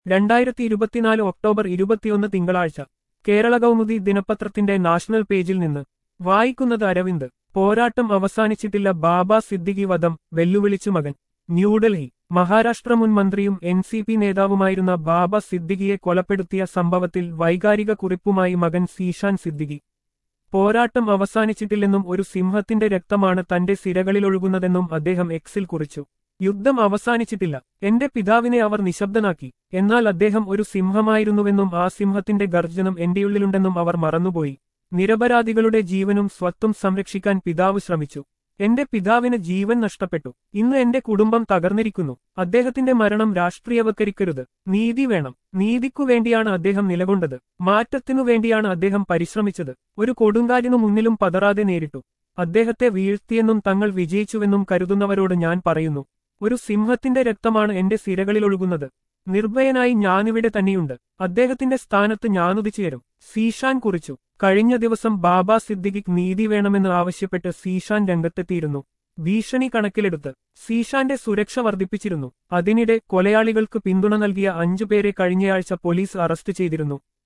രണ്ടായിരത്തി ഇരുപത്തിനാല് ഒക്ടോബർ ഇരുപത്തിയൊന്ന് തിങ്കളാഴ്ച കേരള കൗമുദി ദിനപത്രത്തിന്റെ നാഷണൽ പേജിൽ നിന്ന് വായിക്കുന്നത് അരവിന്ദ് പോരാട്ടം അവസാനിച്ചിട്ടില്ല ബാബ സിദ്ദിഖി വധം വെല്ലുവിളിച്ചു മകൻ ന്യൂഡൽഹി മഹാരാഷ്ട്ര മുൻ മന്ത്രിയും എൻ സി പി നേതാവുമായിരുന്ന ബാബ സിദ്ദിഖിയെ കൊലപ്പെടുത്തിയ സംഭവത്തിൽ വൈകാരിക കുറിപ്പുമായി മകൻ സീഷാൻ സിദ്ദിഖി പോരാട്ടം അവസാനിച്ചിട്ടില്ലെന്നും ഒരു സിംഹത്തിന്റെ രക്തമാണ് തന്റെ സിരകളിലൊഴുകുന്നതെന്നും അദ്ദേഹം എക്സിൽ കുറിച്ചു യുദ്ധം അവസാനിച്ചിട്ടില്ല എന്റെ പിതാവിനെ അവർ നിശബ്ദനാക്കി എന്നാൽ അദ്ദേഹം ഒരു സിംഹമായിരുന്നുവെന്നും ആ സിംഹത്തിന്റെ ഗർജനം എന്റെയുള്ളിലുണ്ടെന്നും അവർ മറന്നുപോയി നിരപരാധികളുടെ ജീവനും സ്വത്തും സംരക്ഷിക്കാൻ പിതാവ് ശ്രമിച്ചു എന്റെ പിതാവിന് ജീവൻ നഷ്ടപ്പെട്ടു ഇന്ന് എന്റെ കുടുംബം തകർന്നിരിക്കുന്നു അദ്ദേഹത്തിന്റെ മരണം രാഷ്ട്രീയവൽക്കരിക്കരുത് നീതി വേണം നീതിക്കു വേണ്ടിയാണ് അദ്ദേഹം നിലകൊണ്ടത് മാറ്റത്തിനു വേണ്ടിയാണ് അദ്ദേഹം പരിശ്രമിച്ചത് ഒരു കൊടുങ്കാലിനു മുന്നിലും പതറാതെ നേരിട്ടു അദ്ദേഹത്തെ വീഴ്ത്തിയെന്നും തങ്ങൾ വിജയിച്ചുവെന്നും കരുതുന്നവരോട് ഞാൻ പറയുന്നു ഒരു സിംഹത്തിന്റെ രക്തമാണ് എന്റെ സിരകളിലൊഴുകുന്നത് നിർഭയനായി ഞാനിവിടെ തന്നെയുണ്ട് അദ്ദേഹത്തിന്റെ സ്ഥാനത്ത് ഞാനുദിച്ചുയരും സീഷാൻ കുറിച്ചു കഴിഞ്ഞ ദിവസം ബാബ സിദ്ദിഖിക്ക് നീതി വേണമെന്ന് ആവശ്യപ്പെട്ട് സീഷാൻ രംഗത്തെത്തിയിരുന്നു ഭീഷണി കണക്കിലെടുത്ത് സീഷാന്റെ സുരക്ഷ വർദ്ധിപ്പിച്ചിരുന്നു അതിനിടെ കൊലയാളികൾക്ക് പിന്തുണ നൽകിയ അഞ്ചുപേരെ കഴിഞ്ഞയാഴ്ച പോലീസ് അറസ്റ്റ് ചെയ്തിരുന്നു